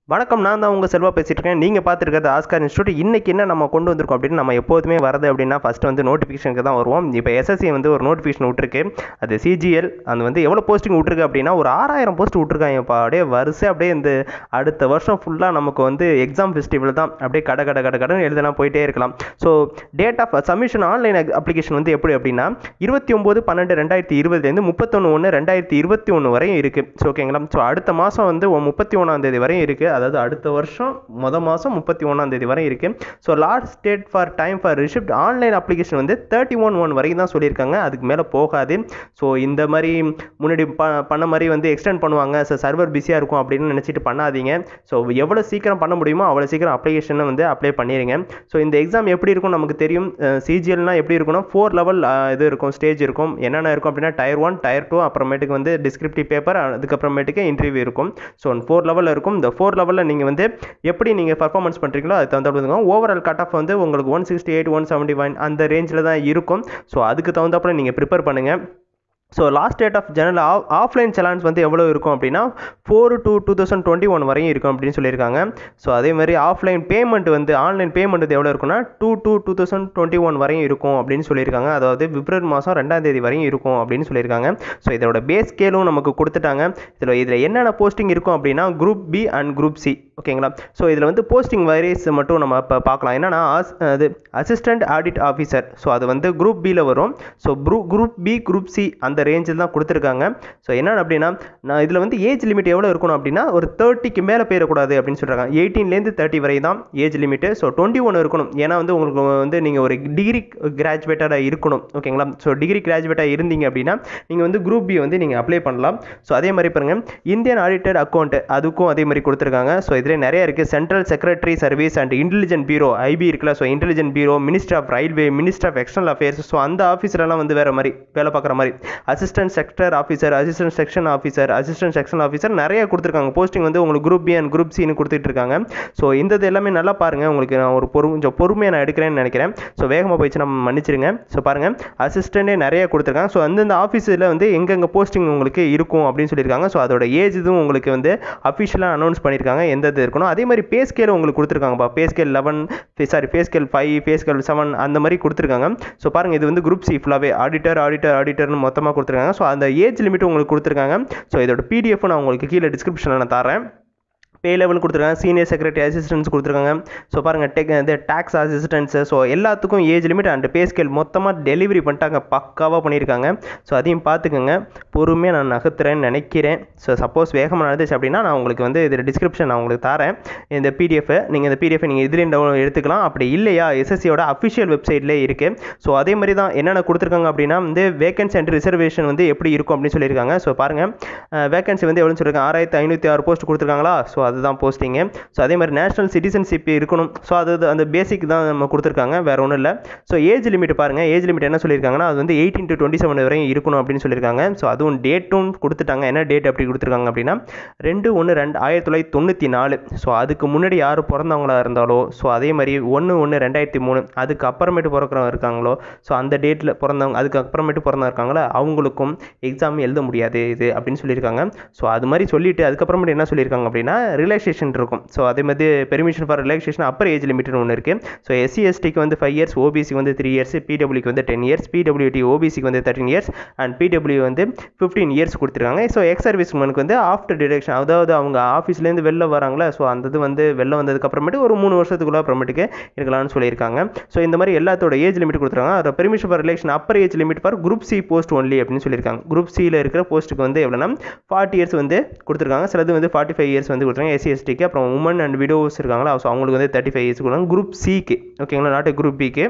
வணக்கம் நான் தான் உங்கள் செல்வா பேசிட்டு இருக்கேன் நீங்கள் பார்த்துருக்கிறது ஆஸ்கார் இன்ஸ்டியூட் இன்றைக்கி என்ன நம்ம கொண்டு வந்திருக்கோம் அப்படின்னு நம்ம எப்போதுமே வரது அப்படின்னா ஃபஸ்ட்டு வந்து நோட்டிஃபிகேஷனுக்கு தான் வருவோம் இப்போ எஸ்எஸ்சி வந்து ஒரு நோட்டிஃபிகேஷன் விட்டுருக்கு அது சிஜிஎல் அது வந்து எவ்வளோ போஸ்டிங் விட்ருக்கு அப்படின்னா ஒரு ஆறாயிரம் போஸ்ட் விட்ருக்காங்கப்பா அப்படியே வரிசை அப்படியே இந்த அடுத்த வருஷம் ஃபுல்லாக நமக்கு வந்து எக்ஸாம் ஃபெஸ்டிவல் தான் அப்படியே கட கட கட கடன்னு எழுதலாம் போயிட்டே இருக்கலாம் so date of submission online application வந்து எப்படி அப்படின்னா இருபத்தி ஒம்பது பன்னெண்டு ரெண்டாயிரத்தி இருபதுலேருந்து முப்பத்தொன்று ஒன்று ரெண்டாயிரத்தி இருபத்தி ஒன்று வரையும் இருக்குது ஸோ ஓகேங்களா ஸோ அடுத்த மாதம் வந்து முப்பத்தி ஒன்றாம் தேதி வரையும் இருக்குது அதாவது அடுத்த வருஷம் மொதல் மாதம் முப்பத்தி ஒன்றாம் தேதி வரை இருக்குது so last date for time for receipt online application வந்து தேர்ட்டி ஒன் ஒன் வரைக்கும் தான் சொல்லியிருக்காங்க அதுக்கு மேலே போகாது ஸோ இந்த மாதிரி முன்னாடி ப பண்ண மாதிரி வந்து எக்ஸ்டெண்ட் பண்ணுவாங்க ஸோ சர்வர் பிஸியாக இருக்கும் அப்படின்னு நினச்சிட்டு பண்ணாதீங்க ஸோ எவ்வளோ சீக்கிரம் பண்ண முடியுமோ அவ்வளோ சீக்கிரம் அப்ளிகேஷனை வந்து அப்ளை பண்ணிடுங்க ஸோ இந்த எக்ஸாம் எப்படி இருக்கும் நமக்கு தெரியும் சிஜிஎல்னால் எப்படி இருக்கும்னா ஃபோர் லெவல் இது இருக்கும் ஸ்டேஜ் இருக்கும் என்னென்ன இருக்கும் அப்படின்னா டயர் ஒன் டயர் டூ அப்புறமேட்டுக்கு வந்து டிஸ்கிரிப்டிவ் பேப்பர் அதுக்கப்புறமேட்டுக்கு இன்டர்வியூ இருக்கும் ஸோ ஃபோர் லெவலில் இருக்கும் இந்த ஃபோர் லெவலில் நீங்கள் வந்து எப்படி நீங்கள் பர்ஃபார்மன்ஸ் பண்ணுறீங்களோ அது தகுந்த ஓவரால் கட் ஆஃப் வந்து உங்களுக்கு one sixty eight one seventy one அந்த ரேஞ்சில் தான் இருக்கும் ஸோ அதுக்கு தகுந்தாப்புல நீங்கள் ப்ரிப்பேர் பண்ணுங்கள் so last date of general of offline செலான்ஸ் வந்து எவ்வளோ இருக்கும் அப்படின்னா four two two thousand twenty one வரையும் இருக்கும் அப்படின்னு சொல்லியிருக்காங்க ஸோ அதே மாதிரி ஆஃப்லைன் பேமெண்ட் வந்து ஆன்லைன் பேமெண்ட் வந்து எவ்வளோ இருக்குன்னா two two two thousand twenty one வரையும் இருக்கும் அப்படின்னு சொல்லியிருக்காங்க அதாவது பிப்ரவரி மாதம் ரெண்டாம் தேதி வரையும் இருக்கும் அப்படின்னு சொல்லியிருக்காங்க ஸோ இதோட பேஸ் ஸ்கேலும் நமக்கு கொடுத்துட்டாங்க இதில் இதில் என்னென்ன போஸ்டிங் இருக்கும் அப்படின்னா group B and group C ஓகேங்களா ஸோ இதில் வந்து போஸ்டிங் வைரஸ் மட்டும் நம்ம இப்போ பார்க்கலாம் என்னென்னா அது அசிஸ்டன்ட் ஆடிட் ஆஃபீஸர் ஸோ அது வந்து குரூப் பியில் வரும் ஸோ ப்ரூ குரூப் பி குரூப் சி அந்த ரேஞ்சில் தான் கொடுத்துருக்காங்க ஸோ என்ன அப்படின்னா நான் இதில் வந்து ஏஜ் லிமிட் எவ்வளோ இருக்கணும் அப்படின்னா ஒரு தேர்ட்டிக்கு மேலே போயிடக்கூடாது அப்படின்னு சொல்கிறாங்க எயிட்டீன்லேருந்து தேர்ட்டி வரை தான் age limit so twenty one இருக்கணும் ஏன்னா வந்து உங்களுக்கு வந்து நீங்கள் ஒரு டிகிரி கிராஜுவேட்டடாக இருக்கணும் ஓகேங்களா ஸோ டிகிரி கிராஜுவேட்டாக இருந்தீங்க அப்படின்னா நீங்கள் வந்து குரூப் பி வந்து நீங்கள் அப்ளை பண்ணலாம் ஸோ அதே மாதிரி பாருங்கள் இந்தியன் ஆடிட்டட் அக்கௌண்ட் அதுக்கும் அதே மாதிரி கொடுத்துருக்காங்க ஸோ இதில் நிறைய இருக்குது central secretary service and intelligent bureau IB இருக்குல்ல so intelligent bureau minister of railway minister of external affairs so அந்த ஆஃபீஸரெல்லாம் வந்து வேறு மாதிரி வேலை பார்க்குற மாதிரி assistant sector officer assistant section officer assistant section officer நிறைய கொடுத்துருக்காங்க போஸ்டிங் வந்து உங்களுக்கு குரூப் பி அண்ட் குரூப் சின்னு கொடுத்துட்டு இருக்காங்க ஸோ இந்த இது எல்லாமே நல்லா பாருங்கள் உங்களுக்கு நான் ஒரு பொறு கொஞ்சம் பொறுமையாக நான் எடுக்கிறேன்னு நினைக்கிறேன் ஸோ வேகமாக போயிடுச்சு நம்ம மன்னிச்சிருங்க ஸோ பாருங்கள் அசிஸ்டண்ட்டே நிறைய கொடுத்துருக்காங்க ஸோ அந்தந்த ஆஃபீஸில் வந்து எங்கெங்கே போஸ்டிங் உங்களுக்கு இருக்கும் அப்படின்னு சொல்லியிருக்காங்க ஸோ அதோட ஏஜ் இதுவும் உங்களுக்கு வந்து அஃபிஷியலாக அனௌன்ஸ் பண்ணியிருக்காங்க எந்த இது இருக்கணும் அதே மாதிரி பே ஸ்கேல் உங்களுக்கு கொடுத்துருக்காங்கப்பா pay scale eleven sorry pay scale five pay scale seven அந்த மாதிரி கொடுத்துருக்காங்க ஸோ பாருங்கள் இது வந்து குரூப் சி ஃபுல்லாகவே ஆடிட்டர் ஆடிட்டர் ஆடிட்டர்னு மொத்தமாக கொடுத்துருக்காங்க ஸோ அந்த ஏஜ் லிமிட் உங்களுக்கு கொடுத்துருக்காங்க ஸோ இதோட பிடிஎஃப் நான் உங்களுக்கு கீழே டிஸ்கிரிப்ஷனில் நான் தரேன் பே லெவல் கொடுத்துருக்காங்க சீனியர் செக்ரட்டரி அசிஸ்டன்ஸ் கொடுத்துருக்காங்க ஸோ பாருங்கள் டெக் இந்த டேக்ஸ் அசிஸ்டன்ஸு ஸோ எல்லாத்துக்கும் age limit and pay scale மொத்தமாக டெலிவரி பண்ணிட்டாங்க பக்காவாக பண்ணியிருக்காங்க ஸோ அதையும் பார்த்துக்கோங்க பொறுமையாக நான் நகர்த்துறேன்னு நினைக்கிறேன் ஸோ சப்போஸ் வேகமாக நடந்துச்சு அப்படின்னா நான் உங்களுக்கு வந்து இதில் டிஸ்கிரிப்ஷன் நான் உங்களுக்கு தரேன் இந்த பிடிஎஃப் நீங்கள் இந்த பிடிஎஃப் நீங்கள் இதுலேயும் டவுன் எடுத்துக்கலாம் அப்படி இல்லையா எஸ்எஸ்சியோட அஃபிஷியல் வெப்சைட்லேயே இருக்குது ஸோ அதே மாதிரி தான் என்னென்ன கொடுத்துருக்காங்க அப்படின்னா வந்து வேகன்சி அண்ட் ரிசர்வேஷன் வந்து எப்படி இருக்கும் அப்படின்னு சொல்லியிருக்காங்க ஸோ பாருங்கள் வேகன்சி வந்து எவ்வளோன்னு சொல்லியிருக்காங்க ஆறாயிரத்தி ஐநூற்றி ஆறு போஸ்ட் கொடுத்துருக்காங்களா ஸோ அதுதான் போஸ்டிங்கு ஸோ அதே மாதிரி நேஷனல் சிட்டிசன்ஷிப் இருக்கணும் ஸோ அது அந்த பேசிக் தான் நம்ம கொடுத்துருக்காங்க வேறு ஒன்றும் இல்லை ஸோ ஏஜ் லிமிட் பாருங்கள் ஏஜ் லிமிட் என்ன சொல்லியிருக்காங்கன்னா அது வந்து எயிட்டீன் டு டுவெண்ட்டி செவன் வரையும் இருக்கணும் அப்படின்னு சொல்லியிருக்காங்க ஸோ அதுவும் டேட்டும் கொடுத்துட்டாங்க என்ன டேட் அப்படி கொடுத்துருக்காங்க அப்படின்னா ரெண்டு ஒன்று ரெண்டு ஆயிரத்தி தொள்ளாயிரத்தி தொண்ணூற்றி நாலு ஸோ அதுக்கு முன்னாடி யார் பிறந்தவங்களா இருந்தாலோ ஸோ அதே மாதிரி ஒன்று ஒன்று ரெண்டாயிரத்தி மூணு அதுக்கு அப்புறமேட்டு பிறக்கிறவங்க இருக்காங்களோ ஸோ அந்த டேட்டில் பிறந்தவங்க அதுக்கு அப்புறமேட்டு பிறந்தவங்க இருக்காங்களோ அவங்களுக்கும் எக்ஸாம் எழுத முடியாது இது அப்படின்னு சொல்லியிருக்காங்க ஸோ அது மாதிரி சொல்லிட்டு அதுக்கப்புறமேட்டு என்ன சொல்லியிருக்காங்க அப்படின்னா ரிலாக்ஸேஷன் இருக்கும் ஸோ அதே மாதிரி permission for relaxation upper age லிமிட்னு ஒன்று இருக்குது ஸோ எஸ்சி எஸ்டிக்கு வந்து ஃபைவ் இயர்ஸ் ஓபிசிக்கு வந்து த்ரீ இயர்ஸ் பிடபிள்யூக்கு வந்து டென் இயர்ஸ் பிடபிள்யூடி ஓபிசிக்கு வந்து தேர்ட்டின் இயர்ஸ் அண்ட் பிடபிள்யூ வந்து ஃபிஃப்டீன் இயர்ஸ் கொடுத்துருக்காங்க ஸோ எக்ஸ் சர்வீஸ்மனுக்கு வந்து ஆஃப்டர் டிடக்ஷன் அதாவது அவங்க ஆஃபீஸ்லேருந்து வெளில வராங்களே ஸோ அந்த இது வந்து வெளில வந்ததுக்கு அப்புறமேட்டு ஒரு மூணு வருஷத்துக்குள்ள அப்புறமேட்டுக்கு இருக்கலாம்னு சொல்லியிருக்காங்க ஸோ இந்த மாதிரி எல்லாத்தோட ஏஜ் லிமிட் கொடுத்துருக்காங்க அதை permission for relation upper age limit for group C post only அப்படின்னு சொல்லியிருக்காங்க குரூப் சியில் இருக்கிற போஸ்ட்டுக்கு வந்து எவ்வளோனா ஃபார்ட்டி இயர்ஸ் வந்து கொடுத்துருக்காங்க சிலது வந்து ஃபார்ட்டி ஃபைவ் இயர்ஸ் வந்து கொடுத்துருக்காங்க எஸ்சி எஸ்டிக்கு அப்புறம் உமன் அண்ட் விடோஸ் இருக்காங்களா ஸோ அவங்களுக்கு வந்து தேர்ட்டி ஃபைவ் இயர்ஸ் கொடுக்குறாங்க குரூப் சிக்கு ஓகேங்களா நாட்டு குரூப் பிக்கு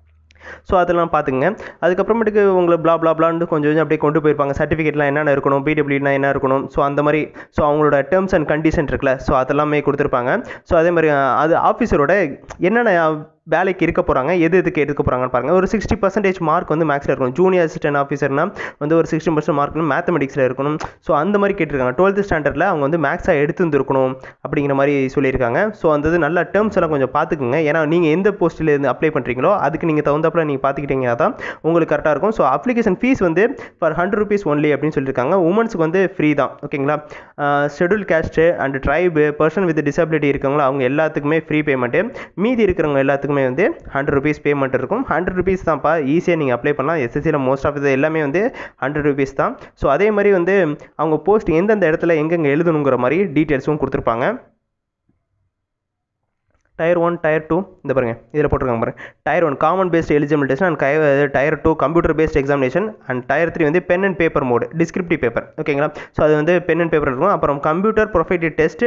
ஸோ அதெல்லாம் பார்த்துங்க அதுக்கப்புறமேட்டுக்கு உங்களை ப்ளா ப்ளா ப்ளான்னு கொஞ்சம் கொஞ்சம் அப்படியே கொண்டு போயிருப்பாங்க சர்டிஃபிகேட்லாம் என்னென்ன இருக்கணும் பிடபிள்யூனா என்ன இருக்கணும் ஸோ அந்த மாதிரி ஸோ அவங்களோட டேர்ம்ஸ் அண்ட் கண்டிஷன் இருக்குல்ல ஸோ அதெல்லாமே கொடுத்துருப்பாங்க ஸோ அதே மாதிரி அது ஆஃபீஸரோட என்னென்ன வேலைக்கு இருக்க போகிறாங்க எது எதுக்கு எடுக்க போகிறாங்கன்னு பாருங்கள் ஒரு சிக்ஸ்டி பர்சன்டேஜ் மார்க் வந்து மேக்ஸில் இருக்கணும் ஜூனியர் அசிஸ்டன்ட் ஆஃபீஸர்னா வந்து ஒரு சிக்ஸ்டி பர்சன்ட் மார்க் மேத்தமெட்டிக்ஸில் இருக்கணும் ஸோ அந்த மாதிரி கேட்டிருக்காங்க டுவெல்த் ஸ்டாண்டர்டில் அவங்க வந்து மேக்ஸாக எடுத்து வந்துருக்கணும் அப்படிங்கிற மாதிரி சொல்லியிருக்காங்க ஸோ அந்த இது நல்ல டேர்ம்ஸ் எல்லாம் கொஞ்சம் பார்த்துக்குங்க ஏன்னா நீங்கள் எந்த போஸ்ட்டில் இருந்து அப்ளை பண்ணுறீங்களோ அதுக்கு நீங்கள் தகுந்தாப்பில் நீங்கள் பார்த்துக்கிட்டீங்கன்னா தான் உங்களுக்கு கரெக்டாக இருக்கும் ஸோ அப்ளிகேஷன் ஃபீஸ் வந்து ஃபார் ஹண்ட்ரட் ருபீஸ் ஒன்லி அப்படின்னு சொல்லியிருக்காங்க உமன்ஸுக்கு வந்து ஃப்ரீ தான் ஓகேங்களா schedule caste and tribe person with disability இருக்கவங்களோ அவங்க எல்லாத்துக்குமே ஃப்ரீ பேமெண்ட்டு மீதி இருக்கிறவங்க எல்லாத்துக்குமே வந்து ஹண்ட்ரட் ருபீஸ் பேமெண்ட் இருக்கும் ஹண்ட்ரட் ருபீஸ் தான்ப்பா ஈஸியாக நீங்கள் அப்ளை பண்ணலாம் எஸ்எஸ்சியில் மோஸ்ட் ஆஃப் இது எல்லாமே வந்து ஹண்ட்ரட் ருபீஸ் தான் ஸோ அதே மாதிரி வந்து அவங்க போஸ்ட் எந்தெந்த இடத்துல எங்கெங்கே எழுதணுங்கிற மாதிரி டீட்டெயில்ஸும் கொடுத்துருப்பாங்க டயர் ஒன் டயர் டூ இந்த பாருங்க இதில் போட்டிருக்காங்க பாருங்க tier one common based eligible test and tier two computer based examination and tier three வந்து pen and paper mode descriptive paper ஓகேங்களா ஸோ அது வந்து பென் அண்ட் பேப்பர் இருக்கும் அப்புறம் computer proficiency test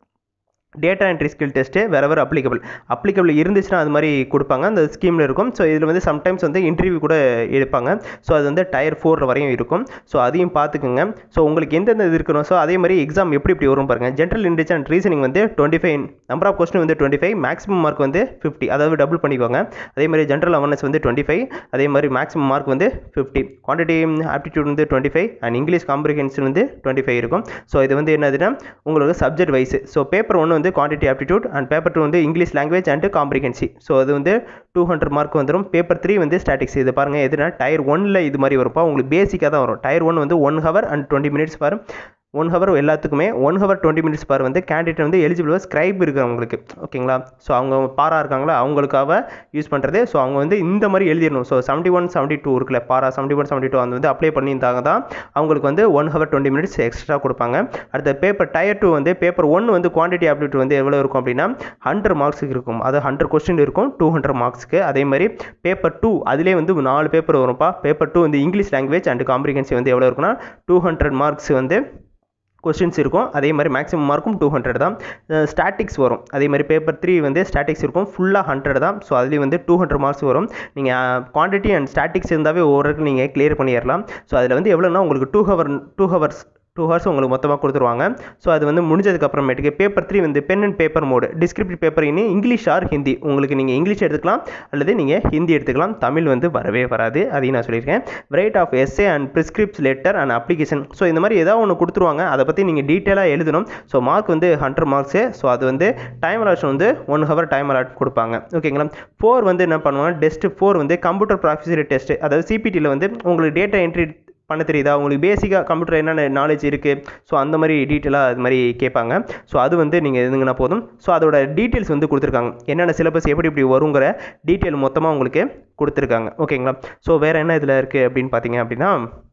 data entry skill test wherever applicable applicable இருந்துச்சுன்னா அது மாதிரி கொடுப்பாங்க அந்த ஸ்கீமில் இருக்கும் ஸோ இதில் வந்து சம்டைம்ஸ் வந்து இன்டர்வியூ கூட எடுப்பாங்க ஸோ அது வந்து டயர் ஃபோர் வரையும் இருக்கும் ஸோ அதையும் பார்த்துக்குங்க ஸோ உங்களுக்கு எந்தெந்த இது இருக்கணும் ஸோ அதே மாதிரி எக்ஸாம் எப்படி இப்படி வரும் பாருங்கள் ஜென்ரல் இன்டெலிஜென்ஸ் அண்ட் ரீசனிங் வந்து twenty five number of question வந்து டுவெண்ட்டி ஃபைவ் மேக்ஸிமம் மார்க் வந்து ஃபிஃப்டி அதாவது டபுள் பண்ணிக்கோங்க அதே மாதிரி ஜென்ரல் அவேர்னஸ் வந்து டுவெண்ட்டி ஃபைவ் அதே மாதிரி மேக்ஸிமம் மார்க் வந்து ஃபிஃப்டி குவான்டிட்டி ஆப்டிடியூட் வந்து twenty five and English comprehension வந்து டுவெண்ட்டி ஃபைவ் இருக்கும் ஸோ இது வந்து என்னதுன்னா உங்களுக்கு சப்ஜெக்ட் வைஸ் ஸோ பேப்பர் ஒன்று வந்து quantity aptitude and paper two வந்து English language and comprehension so அது வந்து டூ ஹண்ட்ரட் மார்க் வந்துடும் பேப்பர் த்ரீ வந்து ஸ்டாட்டிக்ஸ் இது பாருங்கள் எதுனா டயர் ஒனில் இது மாதிரி வரும்ப்பா உங்களுக்கு பேசிக்காக தான் வரும் டயர் ஒன் வந்து one hour and twenty minutes பாரு ஒன் ஹவர் எல்லாத்துக்குமே one hour twenty minutes for வந்து கேண்டிடேட் வந்து எலிஜிபிள் ஸ்கிரைப் இருக்கிறவங்களுக்கு ஓகேங்களா ஸோ அவங்க பாரா இருக்காங்களா அவங்களுக்காக யூஸ் பண்ணுறது ஸோ அவங்க வந்து இந்த மாதிரி எழுதிடணும் so seventy one seventy two இருக்குல்ல para seventy one seventy two அந்த வந்து அப்ளை பண்ணியிருந்தாங்க தான் அவங்களுக்கு வந்து one hour twenty minutes extra கொடுப்பாங்க அடுத்த பேப்பர் டயர் டூ வந்து பேப்பர் ஒன் வந்து குவான்டிட்டி ஆப்டிடியூட் வந்து எவ்வளோ இருக்கும் அப்படின்னா ஹண்ட்ரட் மார்க்ஸுக்கு இருக்கும் அது ஹண்ட்ரட் கொஸ்டின் இருக்கும் டூ ஹண்ட்ரட் மார்க்ஸ்க்கு அதே மாதிரி பேப்பர் டூ அதிலே வந்து நாலு பேப்பர் வரும்ப்பா பேப்பர் டூ வந்து இங்கிலீஷ் லாங்குவேஜ் அண்ட் காம்ப்ரிஹென்சி வந்து எவ்வளோ இருக்குன்னா டூ ஹண்ட்ரட் மார்க்ஸ் வந்து கொஸ்டின்ஸ் இருக்கும் அதே மாதிரி மேக்ஸிமம் மார்க்கும் டூ ஹண்ட்ரட் தான் ஸ்டாட்டிக்ஸ் வரும் அதே மாதிரி பேப்பர் த்ரீ வந்து ஸ்டாட்டிக்ஸ் இருக்கும் ஃபுல்லாக ஹண்ட்ரட் தான் ஸோ அதுலேயும் வந்து டூ ஹண்ட்ரட் மார்க்ஸ் வரும் நீங்கள் குவான்டிட்டி அண்ட் ஸ்டாட்டிக்ஸ் இருந்தாவே ஒவ்வொருக்கு நீங்கள் கிளியர் பண்ணிடலாம் ஸோ அதில் வந்து எவ்வளோனா உங்களுக்கு two hour two hours two hours உங்களுக்கு மொத்தமாக கொடுத்துருவாங்க ஸோ அது வந்து முடிஞ்சதுக்கு அப்புறமேட்டுக்கு பேப்பர் த்ரீ வந்து pen and paper mode descriptive paper இனி இங்கிலீஷ் ஆர் ஹிந்தி உங்களுக்கு நீங்கள் இங்கிலீஷ் எடுத்துக்கலாம் அல்லது நீங்கள் ஹிந்தி எடுத்துக்கலாம் தமிழ் வந்து வரவே வராது அதையும் நான் சொல்லியிருக்கேன் variety of essay and prescripts letter and application so இந்த மாதிரி ஏதாவது ஒன்று கொடுத்துருவாங்க அதை பற்றி நீங்கள் டீட்டெயிலாக எழுதணும் ஸோ மார்க் வந்து ஹண்ட்ரட் மார்க்ஸு ஸோ அது வந்து டைம் அலாட் வந்து ஒன் ஹவர் டைம் அலாட் கொடுப்பாங்க ஓகேங்களா ஃபோர் வந்து என்ன பண்ணுவாங்க டெஸ்ட் ஃபோர் வந்து கம்ப்யூட்டர் ப்ராஃபிசரி டெஸ்ட் அதாவது சிபிடியில் வந்து உங்களுக்கு டேட்டா என்ட்ரி பண்ண தெரியுதா உங்களுக்கு பேசிக்காக கம்ப்யூட்டர் என்னென்ன நாலேஜ் இருக்குது ஸோ அந்த மாதிரி டீட்டெயிலாக அது மாதிரி கேட்பாங்க ஸோ அது வந்து நீங்கள் எழுதுங்கன்னா போதும் ஸோ அதோட டீட்டெயில்ஸ் வந்து கொடுத்துருக்காங்க என்னென்ன சிலபஸ் எப்படி இப்படி வருங்கிற டீட்டெயில் மொத்தமாக உங்களுக்கு கொடுத்துருக்காங்க ஓகேங்களா ஸோ வேறு என்ன இதில் இருக்குது அப்படின்னு பார்த்தீங்க அப்படின்னா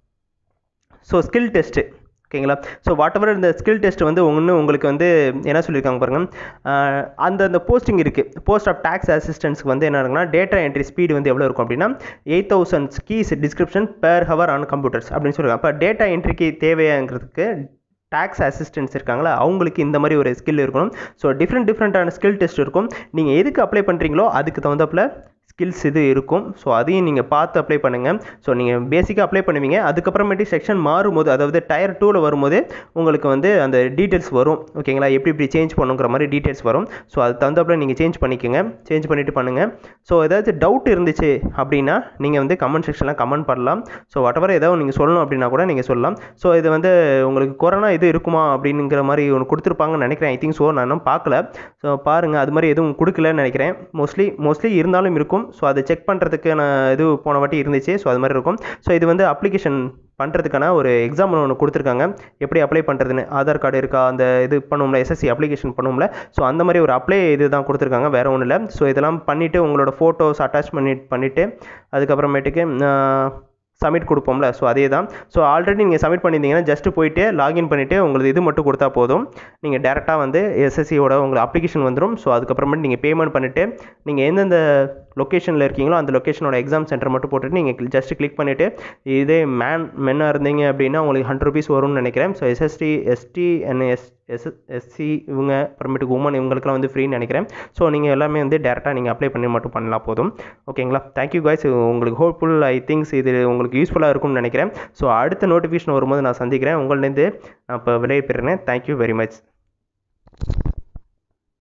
ஸோ ஸ்கில் டெஸ்ட்டு ஓகேங்களா ஸோ வாட் எவர் இந்த ஸ்கில் டெஸ்ட் வந்து ஒன்று உங்களுக்கு வந்து என்ன சொல்லியிருக்காங்க பாருங்கள் அந்த அந்த போஸ்டிங் இருக்குது போஸ்ட் ஆஃப் டேக்ஸ் அசிஸ்டன்ஸ்க்கு வந்து என்ன இருக்குன்னா டேட்டா என்ட்ரி ஸ்பீடு வந்து எவ்வளோ இருக்கும் அப்படின்னா eight thousand keys description per hour on computers அப்படின்னு சொல்லுவாங்க அப்போ டேட்டா என்ட்ரிக்கு தேவையாங்கிறதுக்கு டேக்ஸ் அசிஸ்டன்ஸ் இருக்காங்களா அவங்களுக்கு இந்த மாதிரி ஒரு ஸ்கில் இருக்கணும் ஸோ டிஃப்ரெண்ட் டிஃப்ரெண்ட்டான ஸ்கில் டெஸ்ட் இருக்கும் நீங்கள் எதுக்கு அப்ளை பண்ணுறீங்களோ அதுக்கு தகுந்தாப்பில் ஸ்கில்ஸ் இது இருக்கும் ஸோ அதையும் நீங்கள் பார்த்து அப்ளை பண்ணுங்கள் ஸோ நீங்கள் பேசிக்காக அப்ளை பண்ணுவீங்க அதுக்கப்புறமேட்டு செக்ஷன் மாறும்போது அதாவது டயர் டூவில் வரும்போது உங்களுக்கு வந்து அந்த டீட்டெயில்ஸ் வரும் ஓகேங்களா எப்படி இப்படி சேஞ்ச் பண்ணுங்கிற மாதிரி டீட்டெயில்ஸ் வரும் ஸோ அது தகுந்தாப்பில் நீங்கள் சேஞ்ச் பண்ணிக்கோங்க சேஞ்ச் பண்ணிவிட்டு பண்ணுங்கள் ஸோ ஏதாச்சும் டவுட் இருந்துச்சு அப்படின்னா நீங்கள் வந்து கமெண்ட் செக்ஷனில் கமெண்ட் பண்ணலாம் ஸோ whatever ஏதாவது நீங்கள் சொல்லணும் அப்படின்னா கூட நீங்கள் சொல்லலாம் ஸோ இது வந்து உங்களுக்கு கொரோனா இது இருக்குமா அப்படிங்கிற மாதிரி ஒன்று கொடுத்துருப்பாங்கன்னு நினைக்கிறேன் ஐ திங்க் ஸோ நான் இன்னும் பார்க்கல ஸோ பாருங்கள் அது மாதிரி எதுவும் கொடுக்கலன்னு நினைக்கிறேன் மோஸ்ட்லி மோஸ்ட்லி இருந்தாலும் இருக்கும் ஸோ அதை செக் பண்ணுறதுக்கு நான் இது போன வாட்டி இருந்துச்சு ஸோ அது மாதிரி இருக்கும் ஸோ இது வந்து அப்ளிகேஷன் பண்ணுறதுக்கான ஒரு எக்ஸாம் ஒன்று கொடுத்துருக்காங்க எப்படி அப்ளை பண்ணுறதுன்னு ஆதார் கார்டு இருக்கா அந்த இது பண்ணுவோம்ல எஸ்எஸ்சி அப்ளிகேஷன் பண்ணுவோம்ல ஸோ அந்த மாதிரி ஒரு அப்ளை இது தான் கொடுத்துருக்காங்க வேறு ஒன்றும் இல்லை ஸோ இதெல்லாம் பண்ணிவிட்டு உங்களோட ஃபோட்டோஸ் அட்டாச் பண்ணி பண்ணிவிட்டு அதுக்கப்புறமேட்டுக்கு சப்மிட் கொடுப்போம்ல ஸோ அதே தான் ஸோ ஆல்ரெடி நீங்கள் சப்மிட் பண்ணியிருந்தீங்கன்னா ஜஸ்ட் போயிட்டு லாகின் பண்ணிவிட்டு உங்களுக்கு இது மட்டும் கொடுத்தா போதும் நீங்கள் டேரெக்டாக வந்து எஸ்எஸ்சியோட உங்களுக்கு அப்ளிகேஷன் வந்துடும் ஸோ அதுக்கப்புறமேட்டு நீங்கள் பேமெண்ட் பண்ணிவிட்டு நீங்கள் எந்தெந்த லொக்கேஷனில் இருக்கீங்களோ அந்த லொக்கேஷனோட எக்ஸாம் சென்டர் மட்டும் போட்டுட்டு நீங்கள் ஜஸ்ட் கிளிக் பண்ணிவிட்டு இதே மேன் மென்னாக இருந்தீங்க அப்படின்னா உங்களுக்கு ஹண்ட்ரட் ருபீஸ் வரும்னு நினைக்கிறேன் so SST ST and S S SC இவங்க அப்புறமேட்டுக்கு உமன் இவங்களுக்குலாம் வந்து ஃப்ரீன்னு நினைக்கிறேன் ஸோ நீங்கள் எல்லாமே வந்து டேரெக்டாக நீங்கள் அப்ளை பண்ணி மட்டும் பண்ணலாம் போதும் ஓகேங்களா தேங்க்யூ காய்ஸ் உங்களுக்கு ஹோப்ஃபுல் ஐ திங்க்ஸ் இது உங்களுக்கு யூஸ்ஃபுல்லாக இருக்கும்னு நினைக்கிறேன் ஸோ அடுத்த நோட்டிஃபிகேஷன் வரும்போது நான் சந்திக்கிறேன் உங்கள்டேருந்து நான் இப்போ விடைபெறுறேன் தேங்க்யூ வெரி மச்